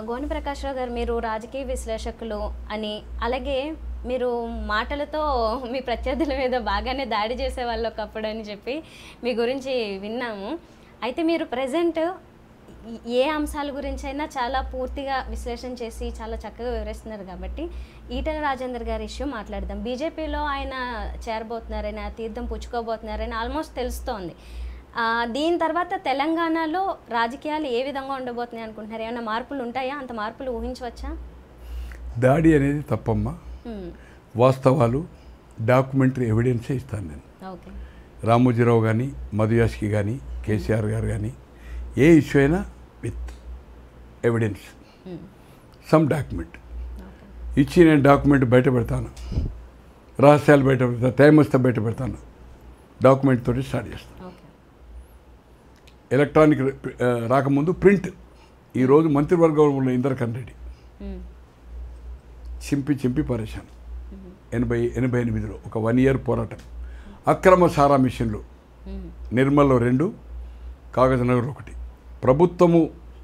గోని ప్రకాశ్రావు గారు మీరు రాజకీయ విశ్లేషకులు అని అలాగే మీరు మాటలతో మీ ప్రత్యర్థుల మీద బాగానే దాడి చేసే వాళ్ళు ఒకప్పుడు అని చెప్పి మీ గురించి విన్నాము అయితే మీరు ప్రజెంట్ ఏ అంశాల గురించి అయినా చాలా పూర్తిగా విశ్లేషణ చేసి చాలా చక్కగా వివరిస్తున్నారు కాబట్టి ఈటల రాజేందర్ గారి ఇష్యూ మాట్లాడదాం బీజేపీలో ఆయన చేరబోతున్నారని ఆ తీర్థం పుచ్చుకోబోతున్నారని ఆల్మోస్ట్ తెలుస్తోంది ఆ, దీని తర్వాత తెలంగాణలో రాజకీయాలు ఏ విధంగా ఉండబోతున్నాయి అనుకుంటున్నారు ఏమైనా మార్పులు ఉంటాయా అంత మార్పులు ఊహించవచ్చా దాడి అనేది తప్పమ్మా హ్మ్. వాస్తవాలు డాక్యుమెంటరీ ఎవిడెన్సే ఇస్తాను నేను ఓకే రామోజీరావు కానీ మధుయాష్కి కానీ కేసీఆర్ గారు కానీ ఏ ఇష్యూ అయినా with evidence hmm. Some document okay ఇచ్చి నేను డాక్యుమెంట్ బయట పెడతాను రహస్యాలు బయట పెడతాను టైం వస్తే బయట పెడతాను డాక్యుమెంట్ తోటి స్టార్ట్ చేస్తాను ఓకే ఎలక్ట్రానిక్ ఆ, రాకముందు ప్రింట్ ఈరోజు మంత్రివర్గంలో ఇందరకన్ రెడ్డి హ్మ్. చింపి చింపి పరేశాను ఎనభై ఎనభై ఎనిమిదిలో ఒక వన్ ఇయర్ పోరాటం అక్రమ సారా మిషన్లు హ్మ్. నిర్మల్లో రెండు కాగజనగర్ ఒకటి ప్రభుత్వము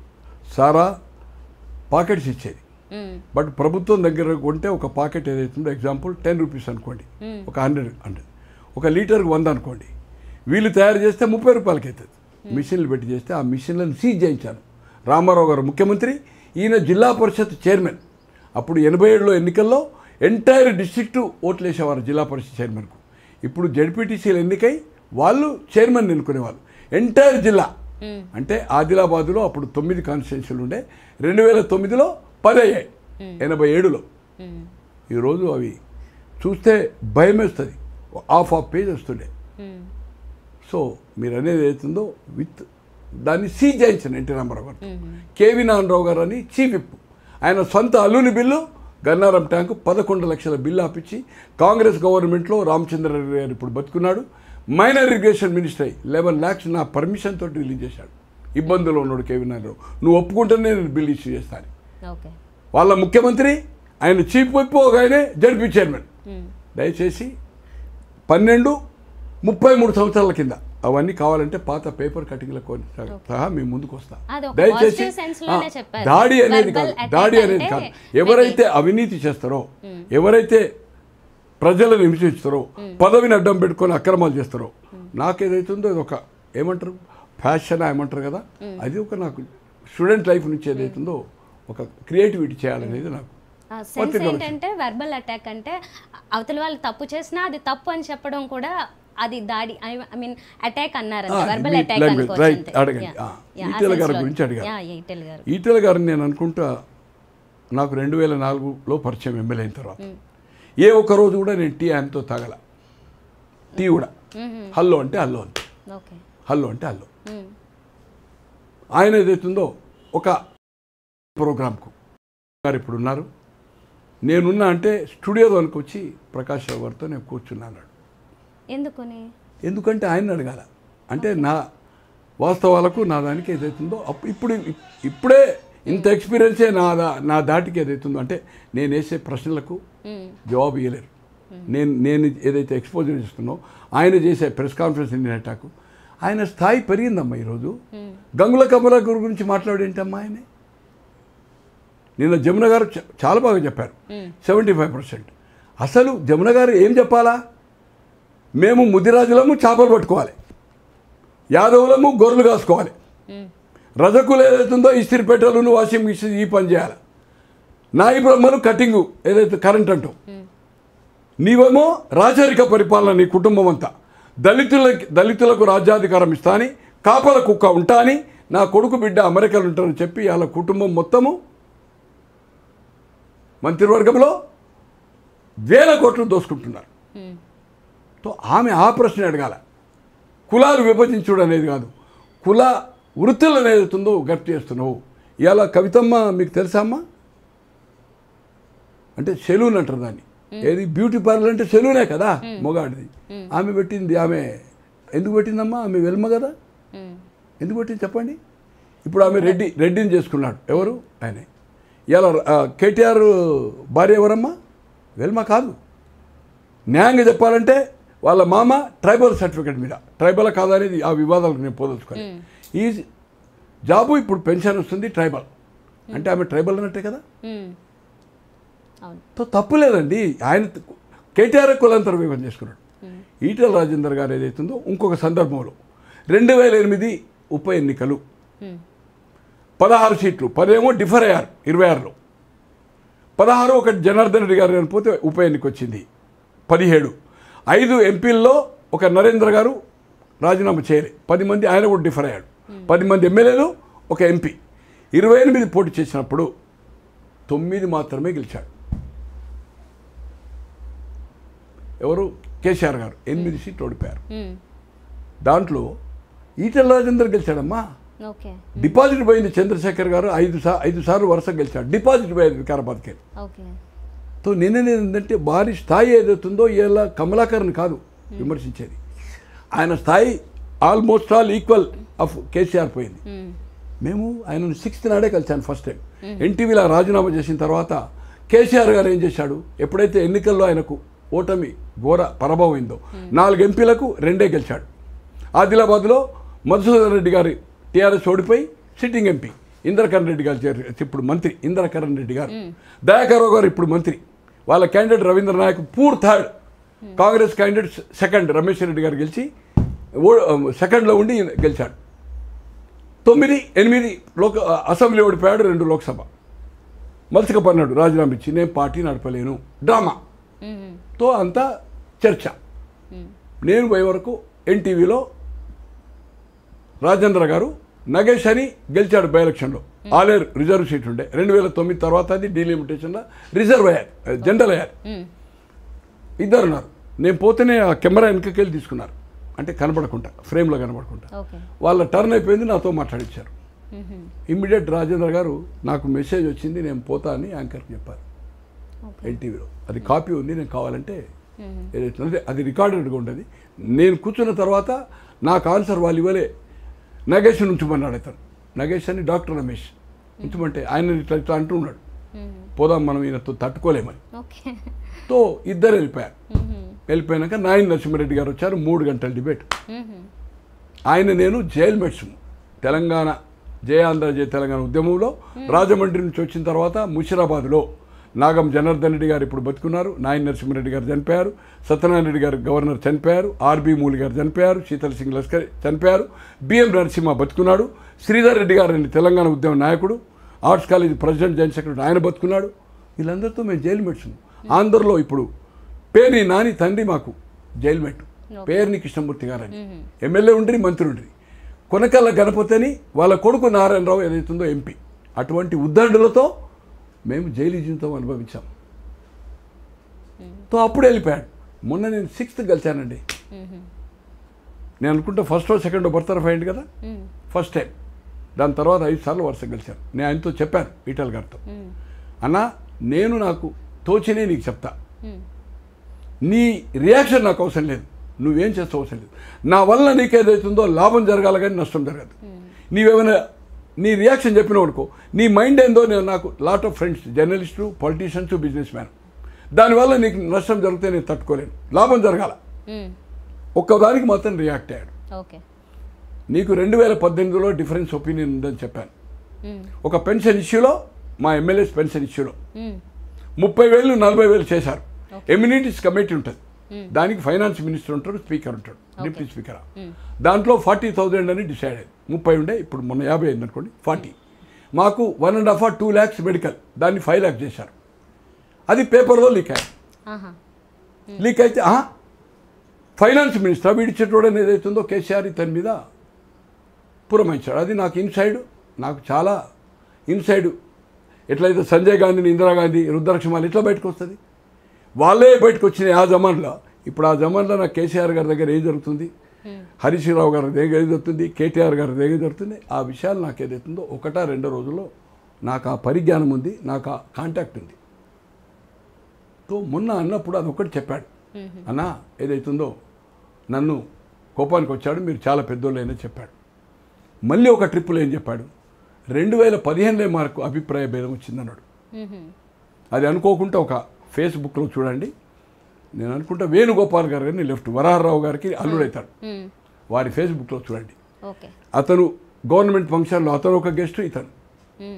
సారా పాకెట్స్ ఇచ్చేది హ్మ్. బట్ ప్రభుత్వం దగ్గర కొంటే ఒక పాకెట్ ఏదైతుందో ఎగ్జాంపుల్ టెన్ రూపీస్ అనుకోండి Hmm. ఒక హండ్రెడ్ హండ్రెడ్ ఒక లీటర్కి వంద అనుకోండి వీళ్ళు తయారు చేస్తే ముప్పై రూపాయలకి అవుతుంది మిషన్లు పెట్టి చేస్తే ఆ మిషన్లను సీజ్ చేయించాను రామారావు గారు ముఖ్యమంత్రి ఈయన జిల్లా పరిషత్ చైర్మన్ అప్పుడు ఎనభై ఏడులో ఎన్నికల్లో ఎంటైర్ డిస్ట్రిక్ట్ ఓట్లు వేసేవారు జిల్లా పరిషత్ చైర్మన్కు ఇప్పుడు జడ్పీటీసీలు ఎన్నికై వాళ్ళు చైర్మన్ ఎన్నుకునేవాళ్ళు ఎంటైర్ జిల్లా హ్మ్. అంటే ఆదిలాబాదులో అప్పుడు తొమ్మిది కాన్స్టిట్యున్సీలు ఉండే రెండు వేల తొమ్మిదిలో పది అయ్యాయి ఎనభై ఏడులో హ్మ్. ఈరోజు అవి చూస్తే భయం వేస్తుంది హాఫ్ ఆఫ్ పేజ్ వస్తుండే హ్మ్. సో మీరు అనేది ఏతుందో విత్ దాన్ని సీజ్ చేయించాను ఎన్టీ రామారావు గారు హ్మ్. కేవీ నారాయణరావు గారు అని చీఫ్ విప్ ఆయన సొంత అల్లుని బిల్లు గన్నారం ట్యాంకు పదకొండు లక్షల బిల్లు ఆపించి కాంగ్రెస్ గవర్నమెంట్లో రామచంద్రారెడ్డి గారు ఇప్పుడు బతుకున్నాడు మైనర్ ఇరిగేషన్ మినిస్టర్ అయ్యి లెవెన్ ల్యాక్స్ నా పర్మిషన్ తోటి రిలీజ్ చేశాడు ఇబ్బందులో ఉన్నాడు కేవీ నారాయణరావు నువ్వు ఒప్పుకుంటేనే నేను బిల్ ఇష్యూ చేస్తాను ఓకే వాళ్ళ ముఖ్యమంత్రి ఆయన చీఫ్ విప్ ఒక ఆయనే జడ్పీ చైర్మన్ హ్మ్. దయచేసి పన్నెండు ముప్పై మూడు సంవత్సరాల కింద అవన్నీ కావాలంటే పాత పేపర్ కటింగ్లకు సహా మీ ముందుకు వస్తా అది ఒక దయచేసి positive sense లోనే ఆ, చెప్పారు. దాడి అనేది Verbal కాదు attack దాడి అనేది అంటే కాదు ఎవరైతే అవినీతి చేస్తారో ఎవరైతే ప్రజలను హింసిస్తారో పదవిని అడ్డం పెట్టుకొని అక్రమాలు చేస్తారో నాకేదైతుందో అది ఒక ఏమంటారు ఫ్యాషన్ ఏమంటారు కదా అది ఒక నాకు స్టూడెంట్ లైఫ్ నుంచి ఏదైతుందో ఒక క్రియేటివిటీ చేయాలనేది నాకు సెన్స్ ఒత్తిడి ఏంటంటే వెర్బల్ అటాక్ అంటే అవతల వాళ్ళు తప్పు చేసినా అది తప్పు అని చెప్పడం కూడా అది దాడి ఐ మీన్ అటాక్ అన్నారు ఆ, వెర్బల్ మీ అటాక్ language, అనుకోవచ్చు right, అంతే. అడగండి. Yeah, ఆ, yeah, ఈటెల ఆ గారి sense గురించి లో. అడిగారు. Yeah, yeah, ఈటెల గారు ఈటెల గారిని నేను అనుకుంటా నాకు రెండు వేల నాలుగులో పరిచయం ఎమ్మెల్యే అయిన తర్వాత ఏ ఒక్క రోజు కూడా నేను టీ ఆయనతో తాగల టీ కూడా హల్లో అంటే హల్లో అంతే ఓకే హల్లో అంటే హల్లో ఆయన ఏదైతుందో ఒక ప్రోగ్రామ్కు గారు ఇప్పుడు ఉన్నారు నేనున్నా అంటే స్టూడియో దానికి వచ్చి ప్రకాష్ రావు గారితో నేను కూర్చున్నాను ఎందుకని ఎందుకంటే ఆయన అడగాల అంటే నా వాస్తవాలకు నా దానికి ఏదైతుందో అప్పు ఇప్పుడు ఇప్పుడే ఇంత ఎక్స్పీరియన్సే నా దా- నా దాటికి ఏదైతుందో అంటే నేను వేసే ప్రశ్నలకు మ్మ్. జవాబు ఇవ్వలేరు నేను నేను ఏదైతే ఎక్స్పోజర్ చేస్తున్నో ఆయన చేసే ప్రెస్ కాన్ఫరెన్స్ ఇండియన్ అటాక్ ఆయన స్థాయి పెరిగిందమ్మా ఈరోజు గంగుల కమలాకర్ గురించి మాట్లాడేంటమ్మా ఆయన నిన్న జమున గారు చ- చాలా బాగా చెప్పారు సెవెంటీ ఫైవ్ పర్సెంట్ అసలు జమున గారు ఏం చెప్పాలా మేము ముదిరాజులము చేపలు పట్టుకోవాలి యాదవులము గొర్రెలు కాసుకోవాలి మ్మ్. రజకులు ఏదైతుందో ఇస్త్రీపేటలను వాషింగ్ మిషన్ ఈ పని చేయాలి నాయి బ్రహ్మలు కటింగు ఏదైతే కరెంట్ అంటూ నీవేమో రాచరిక పరిపాలన నీ కుటుంబం అంతా దళితులకి దళితులకు రాజ్యాధికారం ఇస్తా అని కాపల కుక్క ఉంటా అని నా కొడుకు బిడ్డ అమెరికాలో ఉంటారని చెప్పి వాళ్ళ కుటుంబం మొత్తము మంత్రివర్గంలో వేల కోట్లు దోసుకుంటున్నారు మ్మ్. తో ఆమె ఆ ప్రశ్న అడగాల కులాలు విభజించుడు అనేది కాదు కుల వృత్తులు అనేది అవుతుందో గట్టి చేస్తున్నావు ఇవాళ కవితమ్మ మీకు తెలుసా అమ్మా అంటే సెలూన్ అంటారు దాన్ని ఏది బ్యూటీ పార్లర్ అంటే సెలూనే కదా మొగాడిది ఆమె పెట్టింది ఆమె ఎందుకు పెట్టిందమ్మా ఆమె వెల్మ కదా మ్మ్. ఎందుకు పెట్టింది చెప్పండి ఇప్పుడు ఆమె రెడ్డి రెడ్డిని చేసుకున్నాడు ఎవరు ఆయనే ఇలా కేటీఆర్ భార్య ఎవరమ్మా వెల్మ కాదు న్యాయంగా చెప్పాలంటే వాళ్ళ మామ ట్రైబల్ సర్టిఫికేట్ మీద ట్రైబల్ కాదనేది ఆ వివాదాలకు నేను పోదలుచుకోవాలి ఈ జాబు ఇప్పుడు పెన్షన్ వస్తుంది ట్రైబల్ అంటే ఆమె ట్రైబల్ అన్నట్టే కదా మ్మ్. అవును తో తప్పు లేదండి ఆయన కేటీఆర్ కులాంతర విభజన చేసుకున్నాడు ఈటెల రాజేందర్ గారు ఏదైతుందో ఇంకొక సందర్భంలో రెండు వేల ఎనిమిది ఉప ఎన్నికలు మ్మ్. పదహారు సీట్లు పదేమో డిఫర్ అయ్యారు ఇరవై ఆరులో పదహారు ఒకటి జనార్దన్ రెడ్డి గారు పోతే ఉప ఎన్నిక వచ్చింది పదిహేడు ఐదు ఎంపీల్లో ఒక నరేంద్ర గారు రాజీనామా చేయలే పది మంది ఆయన కూడా డిఫర్ అయ్యాడు పది మంది ఎమ్మెల్యేలు ఒక ఎంపీ ఇరవై ఎనిమిది పోటీ చేసినప్పుడు తొమ్మిది మాత్రమే గెలిచాడు ఎవరు కేసీఆర్ గారు ఎనిమిది సీట్లు ఓడిపోయారు మ్మ్. దాంట్లో ఈటెల రాజేందర్ గెలిచాడమ్మా ఓకే డిపాజిట్ పోయింది చంద్రశేఖర్ గారు ఐదు సా ఐదు సార్లు వరుస గెలిచాడు డిపాజిట్ పోయింది వికారాబాద్కి ఓకే తో నిన్న ఏంటంటే భారీ స్థాయి ఏదైతుందో ఇలా కమలాకర్ని కాదు విమర్శించేది ఆయన స్థాయి almost all equal of KCR పోయింది మ్మ్. మేము ఆయనను సిక్స్త్ నాడే కలిశాను ఫస్ట్ టైం ఎన్టీవీలో రాజీనామా చేసిన తర్వాత కేసీఆర్ గారు ఏం చేశాడు ఎప్పుడైతే ఎన్నికల్లో ఆయనకు ఓటమి ఘోర పరాభవమైందో నాలుగు ఎంపీలకు రెండే గెలిచాడు ఆదిలాబాద్లో మధుసూదన్ రెడ్డి గారి టీఆర్ఎస్ ఓడిపోయి సిట్టింగ్ ఎంపీ ఇంద్రకరణ్ రెడ్డి గారు చేరి- ఇప్పుడు మంత్రి ఇంద్రకరణ్ రెడ్డి గారు దయాకరావు గారు ఇప్పుడు మంత్రి వాళ్ళ candidate Ravindra Nayak poor third Congress candidate second Ramesh Reddy గారు గెలిచి ఓ సెకండ్లో ఉండి గెలిచాడు తొమ్మిది ఎనిమిది లోక అసెంబ్లీ ఓడిపోయాడు రెండు లోక్సభ మలసకపన్నాడు రాజీనామా ఇచ్చి నేను పార్టీ నడపలేను డ్రామా మ్మ్. తో అంతా చర్చ నేను పోయే వరకు ఎన్టీవీలో రాజేంద్ర గారు నగేష్ అని గెలిచాడు బై ఎలక్షన్లో ఆలేరు రిజర్వ్ సీట్ ఉండే రెండు వేల తొమ్మిది తర్వాత అది డీలిమిటేషన్లో రిజర్వ్ అయ్యారు జనరల్ అయ్యారు మ్మ్. ఇద్దరు ఉన్నారు నేను పోతేనే ఆ కెమెరా వెనకకెళ్ళి తీసుకున్నారు అంటే కనబడకుండా ఫ్రేమ్లో కనబడకుండా ఓకే వాళ్ళ టర్న్ అయిపోయింది నాతో మాట్లాడించారు మ్మ్. ఇమ్మీడియట్ రాజేంద్ర గారు నాకు మెసేజ్ వచ్చింది నేను పోతా అని యాంకర్కి చెప్పారు ఓకే ఎన్టీవీలో అది కాపీ ఉంది నేను కావాలంటే మ్మ్. ఏదైతే ఉందో అది రికార్డెడ్గా ఉండేది నేను కూర్చున్న తర్వాత నాకు ఆన్సర్ వాళ్ళు ఇవ్వలే నగేష్ ఉంచమన్నాడు అతను నగేష్ అని డాక్టర్ రమేష్ ఉంచమంటే ఆయన ఇట్లా ఇట్లా అంటూ ఉన్నాడు మ్మ్. పోదాం మనం ఈయనతో తట్టుకోలేమని ఓకే తో ఇద్దరు వెళ్ళిపోయారు మ్మ్. వెళ్ళిపోయాక నాయన నరసింహారెడ్డి గారు వచ్చారు మూడు గంటల డిబేట్ మ్మ్. ఆయన నేను జైల్ మెట్స్ తెలంగాణ జయాంధ్ర జయ తెలంగాణ ఉద్యమంలో రాజమండ్రి నుంచి వచ్చిన తర్వాత ముషిరాబాద్లో నాగం జనార్దన్ రెడ్డి గారు ఇప్పుడు బతుకున్నారు నాయన నరసింహారెడ్డి గారు చనిపోయారు సత్యనారాయణ రెడ్డి గారు గవర్నర్ చనిపోయారు ఆర్బి మూలి గారు చనిపోయారు శీతల్ సింగ్ లస్కర్ చనిపోయారు బిఎం నరసింహ బతుకున్నాడు శ్రీధర్ రెడ్డి గారు అని తెలంగాణ ఉద్యమ నాయకుడు arts college president general secretary ఆయన బతుకున్నాడు వీళ్ళందరితో మేము జైలు మెట్స్ ఆంధ్రలో ఇప్పుడు పేరుని నాని తండ్రి మాకు జైలు మెట్టు పేరుని కృష్ణమూర్తి గారని ఎమ్మెల్యే ఉండ్రి మంత్రి ఉండ్రి కొనకల్ల గణపతిని వాళ్ళ కొడుకు నారాయణరావు ఏదైతుందో ఎంపీ అటువంటి ఉద్దండులతో మేము జైలు జీవితం అనుభవించాం తో అప్పుడు వెళ్ళిపోయాడు మొన్న నేను సిక్స్త్ కలిశానండి మ్మ్. నేను అనుకుంటా ఫస్ట్ సెకండ్ బర్తరఫ్ అయింది కదా మ్మ్. ఫస్ట్ టైం దాని తర్వాత ఐదు సార్లు వరుస కలిశాను నేను ఆయనతో చెప్పాను ఈటల్ గారితో మ్మ్. అన్న నేను నాకు తోచినే నీకు చెప్తా మ్మ్. నీ రియాక్షన్ నాకు అవసరం లేదు నువ్వేం చేస్తావు అవసరం లేదు నా వల్ల నీకేదైతుందో లాభం జరగాలి కానీ నష్టం జరగదు నీవేమైనా నీ రియాక్షన్ చెప్పినావు అనుకో నీ మైండ్ ఏందో నేను నాకు lot of friends journalist politicians business man దానివల్ల నీకు నష్టం జరిగితే నేను తట్టుకోలేను లాభం జరగాల మ్మ్. ఒక్కదానికి మాత్రం రియాక్ట్ అయ్యాడు ఓకే నీకు రెండు వేల పద్దెనిమిదిలో డిఫరెన్స్ ఒపీనియన్ ఉందని చెప్పాను మ్మ్. ఒక పెన్షన్ ఇష్యూలో మా ఎమ్మెల్యేస్ పెన్షన్ ఇష్యూలో మ్మ్. ముప్పై వేలు నలభై వేలు చేశారు ఎమ్యూనిటీస్ కమిటీ ఉంటుంది దానికి ఫైనాన్స్ మినిస్టర్ ఉంటాడు స్పీకర్ ఉంటాడు డిప్యూటీ స్పీకర్ దాంట్లో ఫార్టీ థౌజండ్ అని డిసైడ్ అయ్యింది ముప్పై ఉండే ఇప్పుడు మొన్న యాభై అయింది అనుకోండి ఫార్టీ మాకు one and half two lakhs medical దాన్ని ఫైవ్ ల్యాక్స్ చేశారు అది పేపర్లో లీక్ అయ్యాయి ఆహా లీక్ అయితే ఆహా, ఫైనాన్స్ మినిస్టర్ వీడిచ్చేటోడని ఏదైతుందో కేసీఆర్ ఇతని మీద పురమాయించాడు అది నాకు ఇన్సైడ్ నాకు చాలా ఇన్సైడ్ ఎట్లయితే సంజయ్ గాంధీని ఇందిరాగాంధీ రుద్రలక్ష్మాలు ఎట్లా బయటకు వస్తుంది వాళ్ళే బయటకు వచ్చినాయి ఆ జమాన్లో ఇప్పుడు ఆ జమాన్లో నాకు కేసీఆర్ గారి దగ్గర ఏం జరుగుతుంది హరీష్ రావు గారి దగ్గర ఏం జరుగుతుంది కేటీఆర్ గారి దగ్గర ఏం జరుగుతుంది ఆ విషయాలు నాకు ఏదైతుందో ఒకటా రెండో రోజుల్లో నాకు ఆ పరిజ్ఞానం ఉంది నాకు ఆ కాంటాక్ట్ ఉంది తో మొన్న అన్నప్పుడు అది ఒకటి చెప్పాడు అన్నా ఏదైతుందో నన్ను కోపానికి వచ్చాడు మీరు చాలా పెద్దోళ్ళైనా చెప్పాడు మళ్ళీ ఒక ట్రిప్పులో ఏం చెప్పాడు రెండు వేల పదిహేనులే మార్కు అభిప్రాయ భేదం వచ్చిందన్నాడు మ్మ్. అది అనుకోకుండా ఒక ఫేస్బుక్లో చూడండి నేను అనుకుంటా వేణుగోపాల్ గారు గారిని లెఫ్ట్ వరాహరావు గారికి అల్లుడవుతాడు మ్మ్. వారి ఫేస్బుక్లో చూడండి ఓకే అతను గవర్నమెంట్ ఫంక్షన్లో అతను ఒక గెస్ట్ ఇతను మ్మ్.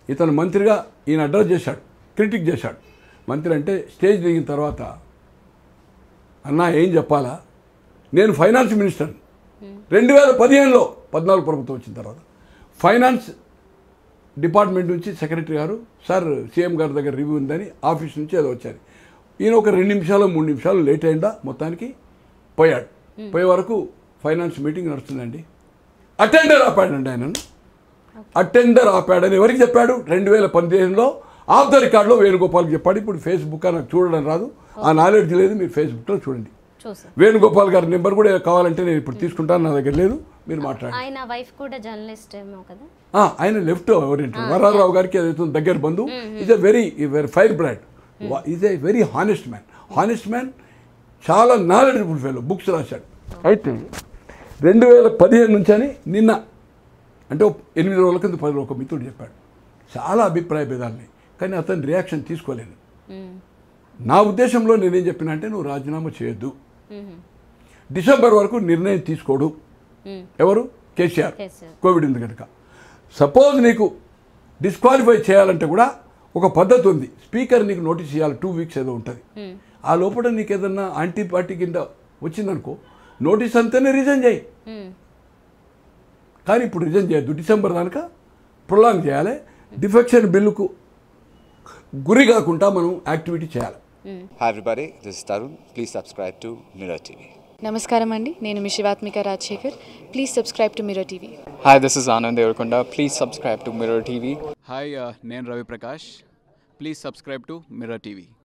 ఇతను మంత్రిగా ఈయన అడ్రస్ చేశాడు క్రిటిక్ చేశాడు మంత్రి అంటే స్టేజ్ దిగిన తర్వాత అన్నా ఏం చెప్పాలా నేను ఫైనాన్స్ మినిస్టర్ రెండు వేల పదిహేనులో పద్నాలుగు ప్రభుత్వం వచ్చిన తర్వాత ఫైనాన్స్ డిపార్ట్మెంట్ నుంచి సెక్రటరీ గారు సార్ సీఎం గారి దగ్గర రివ్యూ ఉందని ఆఫీస్ నుంచి ఏదో వచ్చారు ఈయన ఒక రెండు నిమిషాలు మూడు నిమిషాలు లేట్ అయిందా మొత్తానికి పోయాడు పోయే వరకు ఫైనాన్స్ మీటింగ్ నడుస్తుందండి అటెండర్ ఆపాడండి ఆయనను అటెండర్ ఆపాడని ఎవరికి చెప్పాడు రెండు వేల పదిహేనులో ఆఫ్ ద రికార్డులో వేణుగోపాల్కి చెప్పాడు ఇప్పుడు ఫేస్బుక్ నాకు చూడడం రాదు ఆ నాలెడ్జ్ లేదు మీరు ఫేస్బుక్లో చూడండి చూసాం వేణుగోపాల్ గారి నెంబర్ కూడా కావాలంటే నేను ఇప్పుడు తీసుకుంటాను నా దగ్గర లేదు మీరు మాట్లాడండి ఆయన వైఫ్ కూడా జర్నలిస్ట్ ఏమో కదా ఆ, ఆయన లెఫ్ట్ ఓరియంటెడ్ వరారావు గారికి ఏదైతే ఉందో దగ్గర బంధు is a very very firebrand is a very honest man honest man చాలా నాలెడ్జబుల్ ఫెలో బుక్స్ రాశాడు అయితే రెండు వేల పదిహేను నుంచి అని నిన్న అంటే ఒక ఎనిమిది రోజుల కింద పది ఒక మిత్రుడు చెప్పాడు చాలా అభిప్రాయ భేదాలని కానీ అతని రియాక్షన్ తీసుకోలేను మ్మ్. నా ఉద్దేశంలో నేనేం చెప్పిన అంటే నువ్వు రాజీనామా చేయొద్దు మ్మ్. డిసెంబర్ వరకు నిర్ణయం తీసుకోడు మ్మ్. ఎవరు కేసీఆర్ కేసీఆర్. కోవిడ్ ఉంది కనుక సపోజ్ నీకు డిస్క్వాలిఫై చేయాలంటే కూడా ఒక పద్ధతి ఉంది స్పీకర్ నీకు నోటీస్ ఇవ్వాలి టూ వీక్స్ ఏదో ఉంటుంది మ్మ్. ఆ లోపల నీకు ఏదన్నా యాంటీ పార్టీ కింద వచ్చిందనుకో నోటీస్ అంతేనే రిజైన్ చేయి మ్మ్. కానీ ఇప్పుడు రిజైన్ చేయొద్దు డిసెంబర్ దానిక ప్రొలాంగ్ చేయాలి డిఫెక్షన్ బిల్లుకు గురి కాకుండా మనం యాక్టివిటీ చేయాలి Hi everybody, this is Tarun. Please subscribe to Mirror TV. నమస్కారం అండి నేను మీ Shivathmika Rajasekhar please subscribe to Mirror TV Hi, this is Anand Devarkonda. Please subscribe to Mirror TV. Hi నేను Ravi Prakash please subscribe to Mirror TV